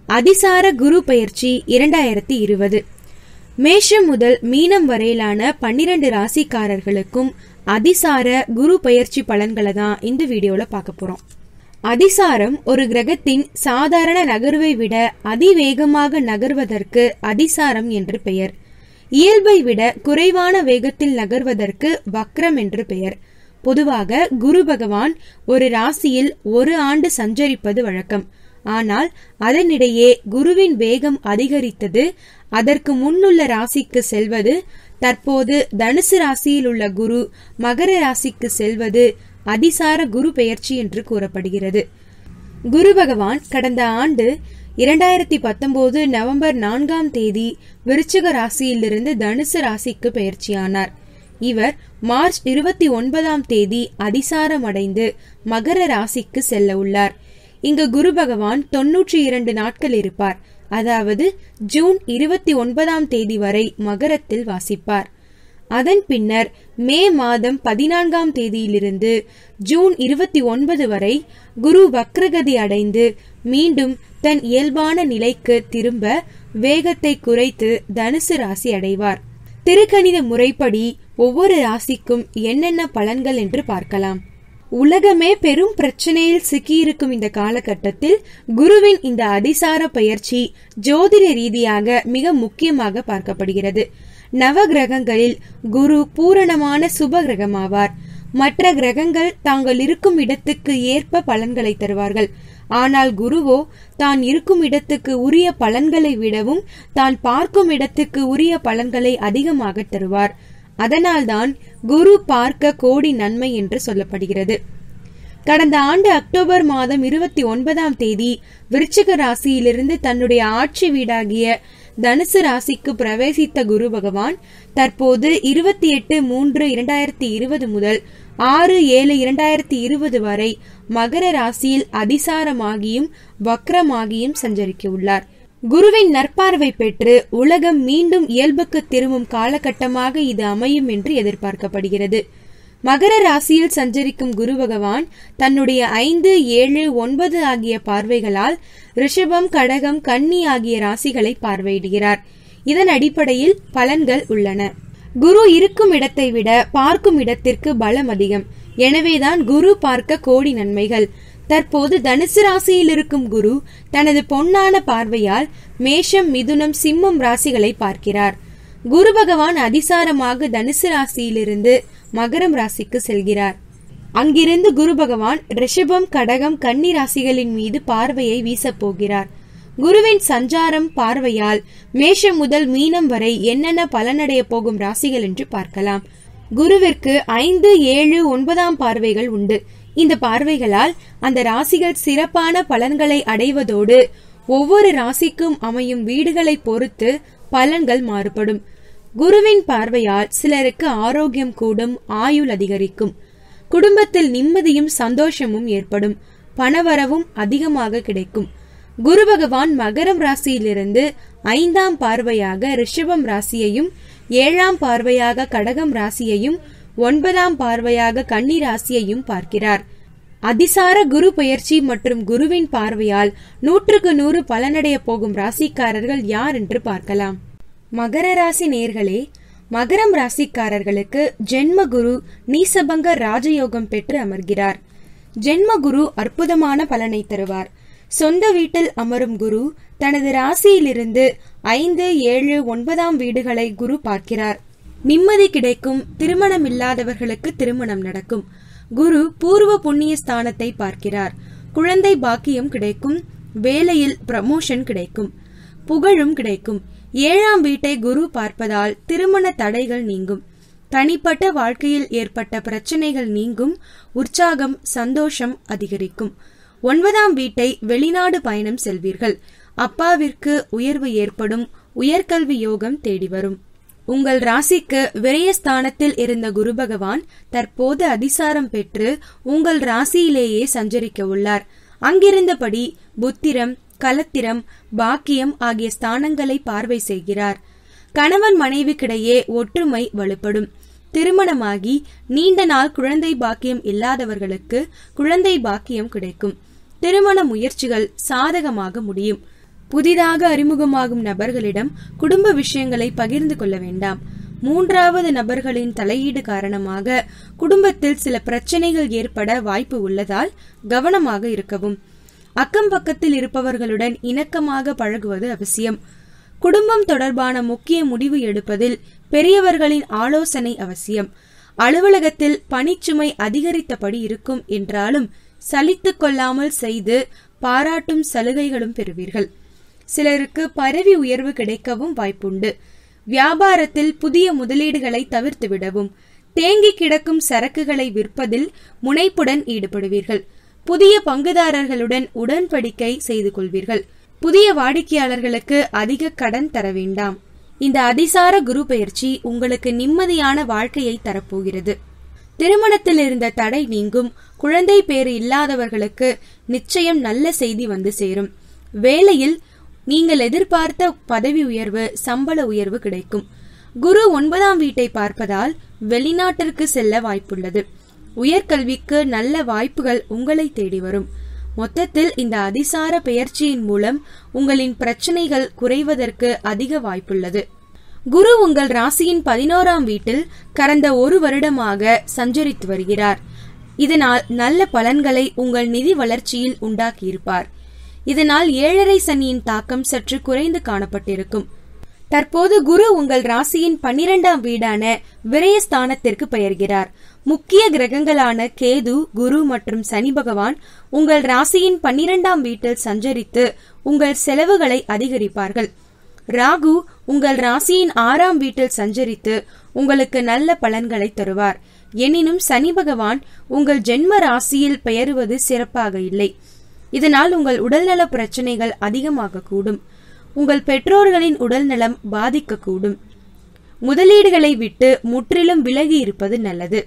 அதிசார குரு பெயர்ச்சி இரண்டாயிரத்தி இருபது மேஷம் முதல் மீனம் வரையிலான பன்னிரண்டு ராசிக்காரர்களுக்கும் அதிசார குரு பெயர்ச்சி பலன்களை தான் இந்த வீடியோல பார்க்க போறோம் அதிசாரம் ஒரு கிரகத்தின் சாதாரண நகர்வை விட அதிவேகமாக நகர்வதற்கு அதிசாரம் என்று பெயர் இயல்பை விட குறைவான வேகத்தில் நகர்வதற்கு வக்ரம் என்று பெயர் பொதுவாக குரு பகவான் ஒரு ராசியில் ஒரு ஆண்டு சஞ்சரிப்பது வழக்கம் ஆனால் அதனிடையே குருவின் வேகம் அதிகரித்தது அதற்கு முன்னுள்ள ராசிக்கு செல்வது தற்போது தனுசு ராசியில் உள்ள குரு மகர ராசிக்கு செல்வது அதிசார குரு பெயர்ச்சி என்று கூறப்படுகிறது குரு பகவான் கடந்த ஆண்டு இரண்டாயிரத்தி பத்தொன்பது நவம்பர் நான்காம் தேதி விருச்சிக ராசியிலிருந்து தனுசு ராசிக்கு பெயர்ச்சியானார் இவர் மார்ச் இருபத்தி ஒன்பதாம் தேதி அதிசாரம் அடைந்து மகர ராசிக்கு செல்ல உள்ளார் இங்கு குரு பகவான் தொன்னூற்றி இரண்டு நாட்கள் இருப்பார் அதாவது ஜூன் இருபத்தி ஒன்பதாம் தேதி வரை மகரத்தில் வாசிப்பார் அதன் பின்னர் மே மாதம் பதினான்காம் தேதியிலிருந்து ஜூன் இருபத்தி ஒன்பது வரை குரு வக்ரகதி அடைந்து மீண்டும் தன் இயல்பான நிலைக்கு திரும்ப வேகத்தை குறைத்து தனுசு ராசி அடைவார் திருக்கணித முறைப்படி ஒவ்வொரு ராசிக்கும் என்னென்ன பலன்கள் என்று பார்க்கலாம் உலகமே பெரும் பிரச்சனையில் சிக்கியிருக்கும் இந்த காலகட்டத்தில் குருவின் இந்த அதிசார பயிற்சி ஜோதிட ரீதியாக மிக முக்கியமாக பார்க்கப்படுகிறது நவ கிரகங்களில் குரு பூரணமான சுப கிரகமாவார் மற்ற கிரகங்கள் தாங்கள் இருக்கும் இடத்துக்கு ஏற்ப பலன்களை தருவார்கள் ஆனால் குருவோ தான் இருக்கும் இடத்துக்கு உரிய பலன்களை விடவும் தான் பார்க்கும் இடத்துக்கு உரிய பலன்களை அதிகமாக தருவார் அதனால்தான் குரு பார்க்க கோடி நன்மை என்று சொல்லப்படுகிறது கடந்த ஆண்டு அக்டோபர் மாதம் இருபத்தி ஒன்பதாம் தேதி விருச்சிக ராசியிலிருந்து தன்னுடைய ஆட்சி வீடாகிய தனுசு ராசிக்கு பிரவேசித்த குரு பகவான் தற்போது இருபத்தி எட்டு மூன்று இரண்டாயிரத்தி இருபது முதல் ஆறு ஏழு இரண்டாயிரத்தி இருபது வரை மகர ராசியில் அதிசாரமாகியும் வக்ரமாகியும் சஞ்சரிக்க உள்ளார் குருவின் நற்பார்வை பெற்று உலகம் மீண்டும் இயல்புக்கு திரும்பும் காலகட்டமாக இது அமையும் என்று எதிர்பார்க்கப்படுகிறது மகர ராசியில் சஞ்சரிக்கும் குரு பகவான் தன்னுடைய ஐந்து ஏழு ஒன்பது ஆகிய பார்வைகளால் ரிஷபம் கடகம் கன்னி ஆகிய ராசிகளை பார்வையிடுகிறார் இதன் அடிப்படையில் பலன்கள் உள்ளன குரு இருக்கும் இடத்தை விட பார்க்கும் இடத்திற்கு பலம் அதிகம் எனவேதான் குரு பார்க்க கோடி நன்மைகள் தற்போது தனுசு ராசியில் இருக்கும் குரு தனது பொன்னான பார்வையால் மேஷம் மிதுனம் சிம்மம் ராசிகளை பார்க்கிறார் குரு பகவான் அதிசாரமாக தனுசு ராசியிலிருந்து மகரம் ராசிக்கு செல்கிறார் அங்கிருந்து குரு பகவான் ரிஷபம் கடகம் கன்னி ராசிகளின் மீது பார்வையை வீசப் போகிறார் குருவின் சஞ்சாரம் பார்வையால் மேஷம் முதல் மீனம் வரை என்னென்ன பலனடைய போகும் ராசிகள் என்று பார்க்கலாம் குருவிற்கு ஐந்து ஏழு ஒன்பதாம் பார்வைகள் உண்டு இந்த பார்வைகளால் அந்த ராசிகள் சிறப்பான பலன்களை அடைவதோடு ஒவ்வொரு ராசிக்கும் அமையும் வீடுகளை பொறுத்து பலன்கள் மாறுபடும் குருவின் பார்வையால் சிலருக்கு ஆரோக்கியம் கூடும் ஆயுள் அதிகரிக்கும் குடும்பத்தில் நிம்மதியும் சந்தோஷமும் ஏற்படும் பணவரவும் அதிகமாக கிடைக்கும் குரு பகவான் மகரம் ராசியிலிருந்து ஐந்தாம் பார்வையாக ரிஷபம் ராசியையும் ஏழாம் பார்வையாக கடகம் ராசியையும் ஒன்பதாம் பார்வையாக கன்னி ராசியையும் பார்க்கிறார் அதிசார குரு பெயர்ச்சி மற்றும் குருவின் பார்வையால் நூற்றுக்கு நூறு பலனடைய போகும் ராசிக்காரர்கள் யார் என்று பார்க்கலாம் மகர ராசி நேர்களே மகரம் ராசிக்காரர்களுக்கு ஜென்ம குரு நீசபங்க ராஜயோகம் பெற்று அமர்கிறார் ஜென்ம குரு அற்புதமான பலனை தருவார் சொந்த வீட்டில் அமரும் குரு தனது ராசியிலிருந்து ஐந்து ஏழு ஒன்பதாம் வீடுகளை குரு பார்க்கிறார் நிம்மதி கிடைக்கும் திருமணம் இல்லாதவர்களுக்கு திருமணம் நடக்கும் குரு பூர்வ புண்ணிய ஸ்தானத்தை பார்க்கிறார் குழந்தை பாக்கியம் கிடைக்கும் வேலையில் ப்ரமோஷன் கிடைக்கும் புகழும் கிடைக்கும் ஏழாம் வீட்டை குரு பார்ப்பதால் திருமண தடைகள் நீங்கும் தனிப்பட்ட வாழ்க்கையில் ஏற்பட்ட பிரச்சனைகள் நீங்கும் உற்சாகம் சந்தோஷம் அதிகரிக்கும் ஒன்பதாம் வீட்டை வெளிநாடு பயணம் செல்வீர்கள் அப்பாவிற்கு உயர்வு ஏற்படும் உயர்கல்வி யோகம் தேடி வரும் உங்கள் ராசிக்கு விரயஸ்தானத்தில் இருந்த குரு பகவான் தற்போது அதிசாரம் பெற்று உங்கள் ராசியிலேயே சஞ்சரிக்க உள்ளார் அங்கிருந்தபடி புத்திரம் கலத்திரம் பாக்கியம் ஆகிய ஸ்தானங்களை பார்வை செய்கிறார் கணவன் மனைவிக்கிடையே ஒற்றுமை வலுப்படும் திருமணமாகி நீண்ட நாள் குழந்தை பாக்கியம் இல்லாதவர்களுக்கு குழந்தை பாக்கியம் கிடைக்கும் திருமண முயற்சிகள் சாதகமாக முடியும் புதிதாக அறிமுகமாகும் நபர்களிடம் குடும்ப விஷயங்களை பகிர்ந்து கொள்ள வேண்டாம் மூன்றாவது நபர்களின் தலையீடு காரணமாக குடும்பத்தில் சில பிரச்சனைகள் ஏற்பட வாய்ப்பு உள்ளதால் கவனமாக இருக்கவும் அக்கம் பக்கத்தில் இருப்பவர்களுடன் இணக்கமாக பழகுவது அவசியம் குடும்பம் தொடர்பான முக்கிய முடிவு எடுப்பதில் பெரியவர்களின் ஆலோசனை அவசியம் அலுவலகத்தில் பணிச்சுமை அதிகரித்தபடி இருக்கும் என்றாலும் சலித்துக் கொள்ளாமல் செய்து பாராட்டும் சலுகைகளும் பெறுவீர்கள் சிலருக்கு பதவி உயர்வு கிடைக்கவும் வாய்ப்புண்டு வியாபாரத்தில் புதிய முதலீடுகளை தவிர்த்து விடவும் தேங்கி கிடக்கும் சரக்குகளை விற்பதில் முனைப்புடன் ஈடுபடுவீர்கள் புதிய பங்குதாரர்களுடன் உடன்படிக்கை செய்து கொள்வீர்கள் புதிய வாடிக்கையாளர்களுக்கு அதிக கடன் தர வேண்டாம் இந்த அதிசார குரு பயிற்சி உங்களுக்கு நிம்மதியான வாழ்க்கையை தரப்போகிறது திருமணத்தில் இருந்த தடை நீங்கும் குழந்தை பேறு இல்லாதவர்களுக்கு நிச்சயம் நல்ல செய்தி வந்து சேரும் வேலையில் நீங்கள் எதிர்பார்த்த பதவி உயர்வு சம்பள உயர்வு கிடைக்கும் குரு ஒன்பதாம் வீட்டை பார்ப்பதால் வெளிநாட்டிற்கு செல்ல வாய்ப்புள்ளது உயர்கல்விக்கு நல்ல வாய்ப்புகள் உங்களை தேடி வரும் மொத்தத்தில் இந்த அதிசார பெயர்ச்சியின் மூலம் உங்களின் பிரச்சனைகள் குறைவதற்கு அதிக வாய்ப்புள்ளது குரு உங்கள் ராசியின் பதினோராம் வீட்டில் கடந்த ஒரு வருடமாக சஞ்சரித்து வருகிறார் இதனால் நல்ல பலன்களை உங்கள் நிதி வளர்ச்சியில் உண்டாக்கியிருப்பார் இதனால் ஏழரை சனியின் தாக்கம் சற்று குறைந்து காணப்பட்டிருக்கும் தற்போது குரு உங்கள் ராசியின் பன்னிரெண்டாம் வீடான விரயஸ்தானத்திற்கு பெயர்கிறார் முக்கிய கிரகங்களான கேது குரு மற்றும் சனி பகவான் உங்கள் ராசியின் பன்னிரெண்டாம் வீட்டில் சஞ்சரித்து உங்கள் செலவுகளை அதிகரிப்பார்கள் ராகு உங்கள் ராசியின் ஆறாம் வீட்டில் சஞ்சரித்து உங்களுக்கு நல்ல பலன்களை தருவார் எனினும் சனி பகவான் உங்கள் ஜென்ம ராசியில் பெயருவது சிறப்பாக இல்லை இதனால் உங்கள் உடல்நல பிரச்சனைகள் அதிகமாக கூடும் உங்கள் பெற்றோர்களின் உடல்நலம் பாதிக்கக்கூடும் முதலீடுகளை விட்டு முற்றிலும் விலகி இருப்பது நல்லது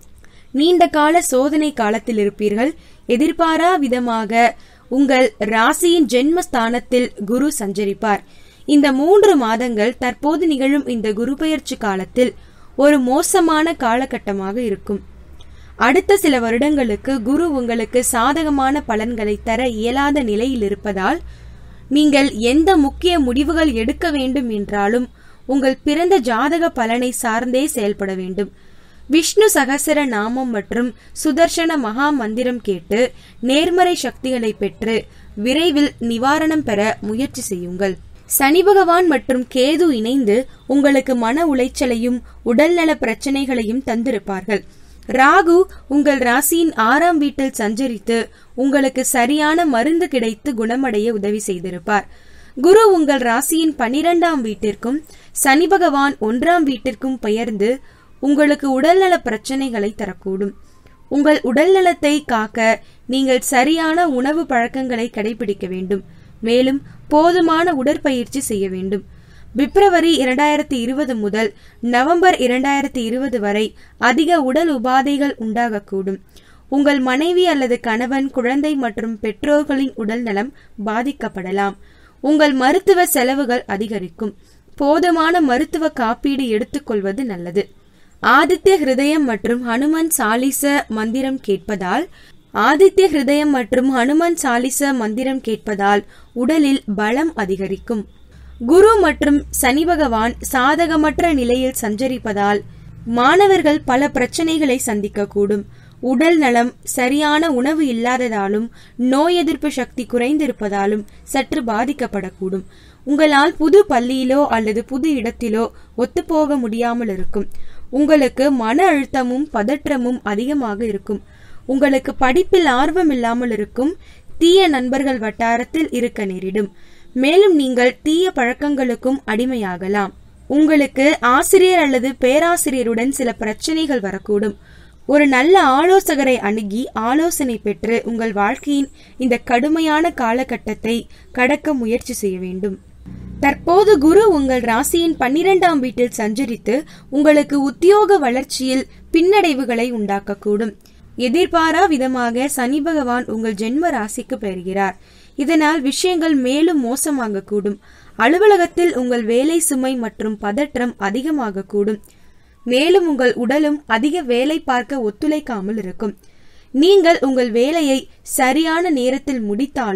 நீண்ட கால சோதனை காலத்தில் இருப்பீர்கள் எதிர்பாரா விதமாக உங்கள் ராசியின் ஜென்மஸ்தானத்தில் குரு சஞ்சரிப்பார் இந்த மூன்று மாதங்கள் தற்போது நிகழும் இந்த குரு பெயர்ச்சி காலத்தில் ஒரு மோசமான காலகட்டமாக இருக்கும் அடுத்த சில வருடங்களுக்கு குரு உங்களுக்கு சாதகமான பலன்களை தர இயலாத நிலையில் இருப்பதால் நீங்கள் எந்த முக்கிய முடிவுகள் எடுக்க வேண்டும் என்றாலும் உங்கள் பிறந்த ஜாதக பலனை சார்ந்தே செயல்பட வேண்டும் விஷ்ணு சகசர நாமம் மற்றும் சுதர்சன மகா மந்திரம் கேட்டு நேர்மறை சக்திகளை பெற்று விரைவில் நிவாரணம் பெற முயற்சி செய்யுங்கள் சனி பகவான் மற்றும் கேது இணைந்து உங்களுக்கு மன உளைச்சலையும் உடல்நல பிரச்சனைகளையும் தந்திருப்பார்கள் ராகு உங்கள் ராசியின் ஆறாம் வீட்டில் சஞ்சரித்து உங்களுக்கு சரியான மருந்து கிடைத்து குணமடைய உதவி செய்திருப்பார் குரு உங்கள் ராசியின் பனிரெண்டாம் வீட்டிற்கும் சனி பகவான் ஒன்றாம் வீட்டிற்கும் பெயர்ந்து உங்களுக்கு உடல்நல பிரச்சனைகளை தரக்கூடும் உங்கள் உடல்நலத்தை காக்க நீங்கள் சரியான உணவு பழக்கங்களை கடைபிடிக்க வேண்டும் மேலும் போதுமான உடற்பயிற்சி செய்ய வேண்டும் பிப்ரவரி இரண்டாயிரத்தி இருபது முதல் நவம்பர் இரண்டாயிரத்தி இருபது வரை அதிக உடல் உபாதைகள் உண்டாகக்கூடும் உங்கள் மனைவி அல்லது கணவன் குழந்தை மற்றும் பெற்றோர்களின் உடல் நலம் பாதிக்கப்படலாம் உங்கள் மருத்துவ செலவுகள் அதிகரிக்கும் போதுமான மருத்துவ காப்பீடு எடுத்துக்கொள்வது நல்லது ஆதித்ய ஹிருதயம் மற்றும் ஹனுமன் சாலிச மந்திரம் கேட்பதால் ஆதித்ய ஹிருதயம் மற்றும் ஹனுமன் சாலிச மந்திரம் கேட்பதால் உடலில் பலம் அதிகரிக்கும் குரு மற்றும் சனி பகவான் சாதகமற்ற நிலையில் சஞ்சரிப்பதால் மாணவர்கள் பல பிரச்சனைகளை சந்திக்கக்கூடும் உடல் நலம் சரியான உணவு இல்லாததாலும் நோய் எதிர்ப்பு சக்தி குறைந்திருப்பதாலும் சற்று பாதிக்கப்படக்கூடும் உங்களால் புது பள்ளியிலோ அல்லது புது இடத்திலோ ஒத்துப்போக முடியாமல் இருக்கும் உங்களுக்கு மன அழுத்தமும் பதற்றமும் அதிகமாக இருக்கும் உங்களுக்கு படிப்பில் ஆர்வம் இல்லாமல் இருக்கும் தீய நண்பர்கள் வட்டாரத்தில் இருக்க நேரிடும் மேலும் நீங்கள் தீய பழக்கங்களுக்கும் அடிமையாகலாம் உங்களுக்கு ஆசிரியர் அல்லது பேராசிரியருடன் சில பிரச்சனைகள் வரக்கூடும் ஒரு நல்ல ஆலோசகரை அணுகி ஆலோசனை பெற்று உங்கள் வாழ்க்கையின் இந்த கடுமையான காலகட்டத்தை கடக்க முயற்சி செய்ய வேண்டும் தற்போது குரு உங்கள் ராசியின் பன்னிரெண்டாம் வீட்டில் சஞ்சரித்து உங்களுக்கு உத்தியோக வளர்ச்சியில் பின்னடைவுகளை உண்டாக்கக்கூடும் எதிர்பாரா விதமாக சனி பகவான் உங்கள் ஜென்ம ராசிக்கு பெறுகிறார் இதனால் விஷயங்கள் மேலும் மோசமாக கூடும் அலுவலகத்தில் உங்கள் வேலை சுமை மற்றும் பதற்றம் அதிகமாக கூடும் மேலும் உங்கள் உடலும் அதிக வேலை பார்க்க ஒத்துழைக்காமல் இருக்கும் நீங்கள் உங்கள் வேலையை சரியான நேரத்தில் முடித்தாலும்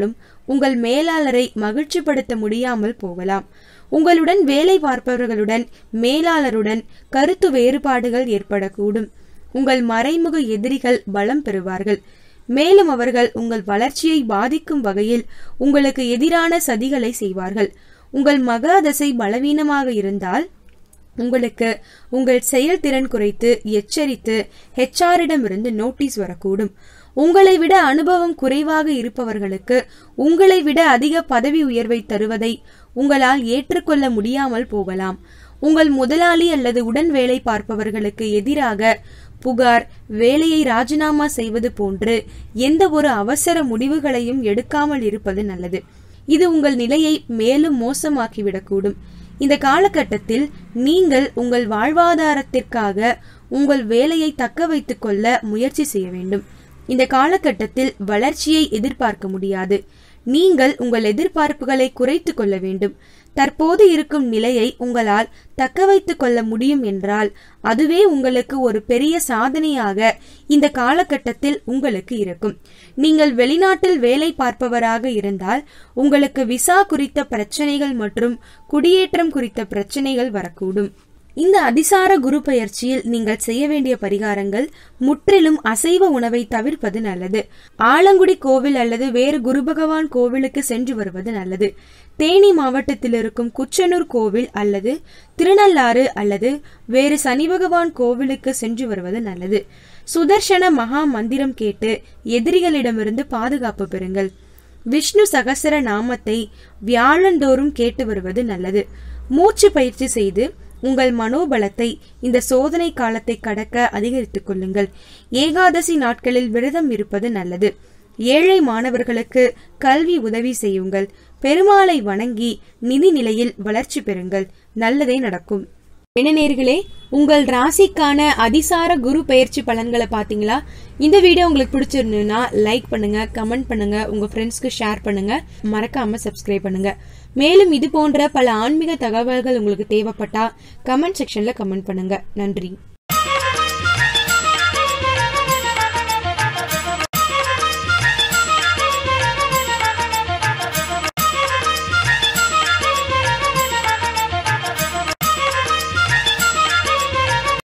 உங்கள் மேலாளரை மகிழ்ச்சிப்படுத்த முடியாமல் போகலாம் உங்களுடன் வேலை பார்ப்பவர்களுடன் மேலாளருடன் கருத்து வேறுபாடுகள் ஏற்படக்கூடும் உங்கள் மறைமுக எதிரிகள் பலம் பெறுவார்கள் மேலும் அவர்கள் உங்கள் வளர்ச்சியை பாதிக்கும் வகையில் உங்களுக்கு எதிரான சதிகளை செய்வார்கள் உங்கள் மகாதசை பலவீனமாக இருந்தால் உங்களுக்கு உங்கள் செயல்திறன் குறைத்து எச்சரித்து ஹெச்ஆரிடமிருந்து நோட்டீஸ் வரக்கூடும் உங்களை விட அனுபவம் குறைவாக இருப்பவர்களுக்கு உங்களை விட அதிக பதவி உயர்வை தருவதை உங்களால் ஏற்றுக்கொள்ள முடியாமல் போகலாம் உங்கள் முதலாளி அல்லது உடன் வேலை பார்ப்பவர்களுக்கு எதிராக புகார் வேலையை ராஜினாமா செய்வது போன்று எந்த ஒரு அவசர முடிவுகளையும் எடுக்காமல் இருப்பது நல்லது இது உங்கள் நிலையை மேலும் மோசமாக்கிவிடக்கூடும் இந்த காலகட்டத்தில் நீங்கள் உங்கள் வாழ்வாதாரத்திற்காக உங்கள் வேலையை தக்க வைத்துக் கொள்ள முயற்சி செய்ய வேண்டும் இந்த காலகட்டத்தில் வளர்ச்சியை எதிர்பார்க்க முடியாது நீங்கள் உங்கள் எதிர்பார்ப்புகளை குறைத்துக் கொள்ள வேண்டும் தற்போது இருக்கும் நிலையை உங்களால் தக்க வைத்துக் கொள்ள முடியும் என்றால் அதுவே உங்களுக்கு ஒரு பெரிய சாதனையாக இந்த காலகட்டத்தில் உங்களுக்கு இருக்கும் நீங்கள் வெளிநாட்டில் வேலை பார்ப்பவராக இருந்தால் உங்களுக்கு விசா குறித்த பிரச்சனைகள் மற்றும் குடியேற்றம் குறித்த பிரச்சனைகள் வரக்கூடும் இந்த அதிசார குரு பயிற்சியில் நீங்கள் செய்ய வேண்டிய பரிகாரங்கள் முற்றிலும் அசைவ உணவை தவிர்ப்பது நல்லது ஆலங்குடி கோவில் அல்லது வேறு குரு பகவான் கோவிலுக்கு சென்று வருவது நல்லது தேனி மாவட்டத்தில் இருக்கும் குச்சனூர் கோவில் அல்லது திருநள்ளாறு அல்லது வேறு சனி பகவான் கோவிலுக்கு சென்று வருவது நல்லது சுதர்சன மகா மந்திரம் கேட்டு எதிரிகளிடமிருந்து பாதுகாப்பு பெறுங்கள் விஷ்ணு சகசர நாமத்தை வியாழந்தோறும் கேட்டு வருவது நல்லது மூச்சு பயிற்சி செய்து உங்கள் மனோபலத்தை இந்த சோதனை காலத்தை கடக்க அதிகரித்துக் கொள்ளுங்கள் ஏகாதசி நாட்களில் விரதம் இருப்பது நல்லது ஏழை மாணவர்களுக்கு கல்வி உதவி செய்யுங்கள் பெருமாளை வணங்கி நிதி நிலையில் வளர்ச்சி பெறுங்கள் நல்லதே நடக்கும் நேர்களே உங்கள் ராசிக்கான அதிசார குரு பயிற்சி பலன்களை பாத்தீங்களா இந்த வீடியோ உங்களுக்கு பிடிச்சிருந்ததுன்னா லைக் பண்ணுங்க கமெண்ட் பண்ணுங்க உங்க ஃப்ரெண்ட்ஸ்க்கு ஷேர் பண்ணுங்க மறக்காம சப்ஸ்கிரைப் பண்ணுங்க மேலும் இது போன்ற பல ஆன்மீக தகவல்கள் உங்களுக்கு தேவைப்பட்டா கமெண்ட் செக்ஷன்ல கமெண்ட் பண்ணுங்க நன்றி